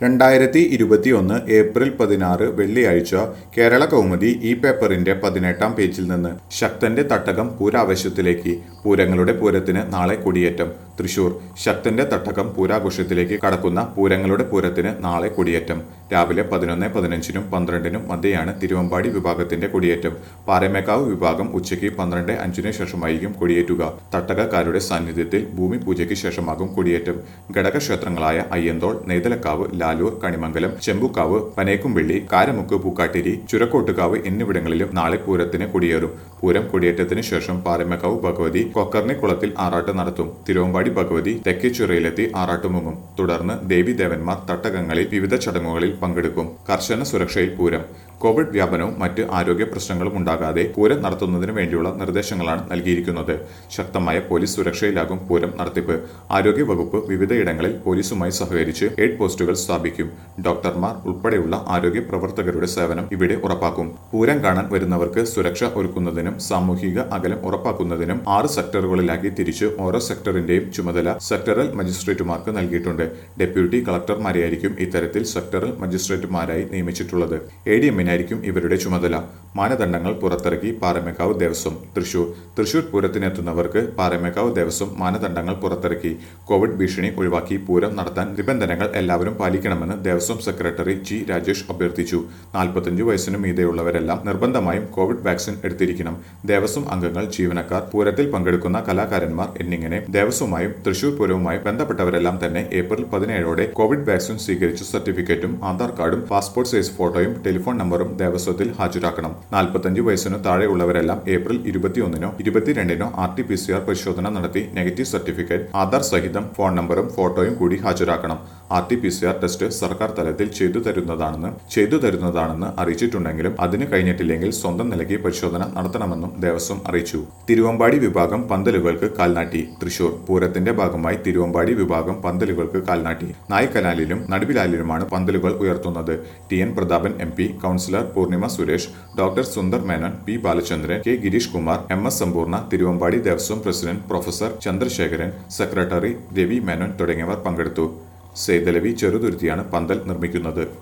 രണ്ടായിരത്തി ഇരുപത്തിയൊന്ന് ഏപ്രിൽ പതിനാറ് വെള്ളിയാഴ്ച കേരള കൗമുദി ഈ പേപ്പറിന്റെ പതിനെട്ടാം പേജിൽ നിന്ന് ശക്തന്റെ തട്ടകം പൂരാവശ്യത്തിലേക്ക് പൂരങ്ങളുടെ പൂരത്തിന് നാളെ കൊടിയേറ്റം തൃശൂർ ശക്തന്റെ തട്ടകം പൂരാഘോഷത്തിലേക്ക് കടക്കുന്ന പൂരങ്ങളുടെ പൂരത്തിന് നാളെ കൊടിയേറ്റം രാവിലെ പതിനൊന്ന് പതിനഞ്ചിനും പന്ത്രണ്ടിനും മധ്യയാണ് തിരുവമ്പാടി വിഭാഗത്തിന്റെ കൊടിയേറ്റം പാറമേക്കാവ് വിഭാഗം ഉച്ചയ്ക്ക് പന്ത്രണ്ട് അഞ്ചിന് ശേഷമായിരിക്കും കൊടിയേറ്റുക തട്ടകക്കാരുടെ സാന്നിധ്യത്തിൽ ഭൂമി പൂജയ്ക്ക് ശേഷമാകും കൊടിയേറ്റം ഘടകക്ഷേത്രങ്ങളായ അയ്യന്തോൾ നെയ്തലക്കാവ് ലാലൂർ കണിമംഗലം ചെമ്പുക്കാവ് പനേക്കുംപള്ളി കാരമുക്ക് പൂക്കാട്ടിരി ചുരക്കോട്ടുകാവ് എന്നിവിടങ്ങളിലും നാളെ പൂരത്തിന് കൊടിയേറും പൂരം കൊടിയേറ്റത്തിന് ശേഷം പാറമേക്കാവ് ഭഗവതി കൊക്കർണിക്കുളത്തിൽ ആറാട്ട് നടത്തും തിരുവമ്പാടി ഭഗവതി തെക്കേച്ചിറയിലെത്തി ആറാട്ടുമുങ്ങും തുടർന്ന് ദേവി ദേവന്മാർ തട്ടകങ്ങളിൽ വിവിധ ചടങ്ങുകളിൽ പങ്കെടുക്കും കർശന സുരക്ഷയിൽ പൂരം കോവിഡ് വ്യാപനവും മറ്റ് ആരോഗ്യ പ്രശ്നങ്ങളും ഉണ്ടാകാതെ പൂരം നടത്തുന്നതിന് വേണ്ടിയുള്ള നിർദ്ദേശങ്ങളാണ് നൽകിയിരിക്കുന്നത് ശക്തമായ പോലീസ് സുരക്ഷയിലാകും പൂരം നടത്തിപ്പ് ആരോഗ്യ വകുപ്പ് വിവിധയിടങ്ങളിൽ പോലീസുമായി സഹകരിച്ച് എയ്ഡ് പോസ്റ്റുകൾ സ്ഥാപിക്കും ഡോക്ടർമാർ ഉൾപ്പെടെയുള്ള ആരോഗ്യ പ്രവർത്തകരുടെ സേവനം ഇവിടെ ഉറപ്പാക്കും പൂരം കാണാൻ വരുന്നവർക്ക് സുരക്ഷ ഒരുക്കുന്നതിനും സാമൂഹിക അകലം ഉറപ്പാക്കുന്നതിനും ആറ് സെക്ടറുകളിലാക്കി തിരിച്ച് ഓരോ സെക്ടറിന്റെയും ചുമതല സെക്ടറൽ മജിസ്ട്രേറ്റുമാർക്ക് നൽകിയിട്ടുണ്ട് ഡെപ്യൂട്ടി കളക്ടർമാരെയായിരിക്കും ഇത്തരത്തിൽ സെക്ടറൽ മജിസ്ട്രേറ്റുമാരായി നിയമിച്ചിട്ടുള്ളത് എ ഡി എമ്മിനായിരിക്കും ഇവരുടെ ചുമതല മാനദണ്ഡങ്ങൾ പുറത്തിറക്കി പാറമേക്കാവ് ദേവസ്വം തൃശൂർ തൃശൂർ പൂരത്തിനെത്തുന്നവർക്ക് പാറമേക്കാവ് ദേവസ്വം മാനദണ്ഡങ്ങൾ പുറത്തിറക്കി കോവിഡ് ഭീഷണി ഒഴിവാക്കി പൂരം നടത്താൻ നിബന്ധനകൾ എല്ലാവരും പാലിക്കണമെന്ന് ദേവസ്വം സെക്രട്ടറി ജി രാജേഷ് അഭ്യർത്ഥിച്ചു നാൽപ്പത്തഞ്ചു വയസ്സിനു മീതെയുള്ളവരെല്ലാം നിർബന്ധമായും കോവിഡ് വാക്സിൻ എടുത്തിരിക്കണം ദേവസ്വം അംഗങ്ങൾ ജീവനക്കാർ പൂരത്തിൽ പങ്കെടുക്കുന്ന കലാകാരന്മാർ എന്നിങ്ങനെ ദേവസ്വമായും തൃശൂർ പൂരവുമായി ബന്ധപ്പെട്ടവരെല്ലാം തന്നെ ഏപ്രിൽ പതിനേഴോടെ കോവിഡ് വാക്സിൻ സ്വീകരിച്ച സർട്ടിഫിക്കറ്റും ആധാർ കാർഡും പാസ്പോർട്ട് സൈസ് ഫോട്ടോയും ടെലിഫോൺ നമ്പറും ദേവസ്വത്തിൽ ഹാജരാക്കണം നാൽപ്പത്തഞ്ച് വയസ്സിനു താഴെയുള്ളവരെല്ലാം ഏപ്രിൽ ഇരുപത്തിയൊന്നിനോ ഇരുപത്തിരണ്ടിനോ R T P C R പരിശോധന നടത്തി നെഗറ്റീവ് സർട്ടിഫിക്കറ്റ് ആധാർ സഹിതം ഫോൺ നമ്പറും ഫോട്ടോയും കൂടി ഹാജരാക്കണം R T P C R test സർക്കാർ തലത്തിൽ ചെയ്തു തരുന്നതാണെന്ന് ചെയ്തു തരുന്നതാണെന്ന് അറിയിച്ചിട്ടുണ്ടെങ്കിലും അതിന് കഴിഞ്ഞിട്ടില്ലെങ്കിൽ സ്വന്തം നിലയ്ക്ക് പരിശോധന നടത്തണമെന്നും ദേവസ്വം അറിയിച്ചു തിരുവമ്പാടി വിഭാഗം പന്തലുകൾക്ക് കാൽനാട്ടി തൃശൂർ പൂരത്തിന്റെ ഭാഗമായി തിരുവമ്പാടി വിഭാഗം പന്തലുകൾക്ക് കാൽനാട്ടി നായ്ക്കനാലിലും നടുവിലാലിലുമാണ് പന്തലുകൾ ഉയർത്തുന്നത് T N Prathapan M P councillor Poornima Suresh doctor Sundar Menon P Balachandran K Gireesh Kumar M S Sampoorna Thiruvambadi Devaswom president professor Chandrasekharan secretary Ravi Menon തുടങ്ങിയവർ പങ്കെടുത്തു സെയ്തലവി ചെറുതുരുത്തിയാണ് പന്തൽ നിർമ്മിക്കുന്നത്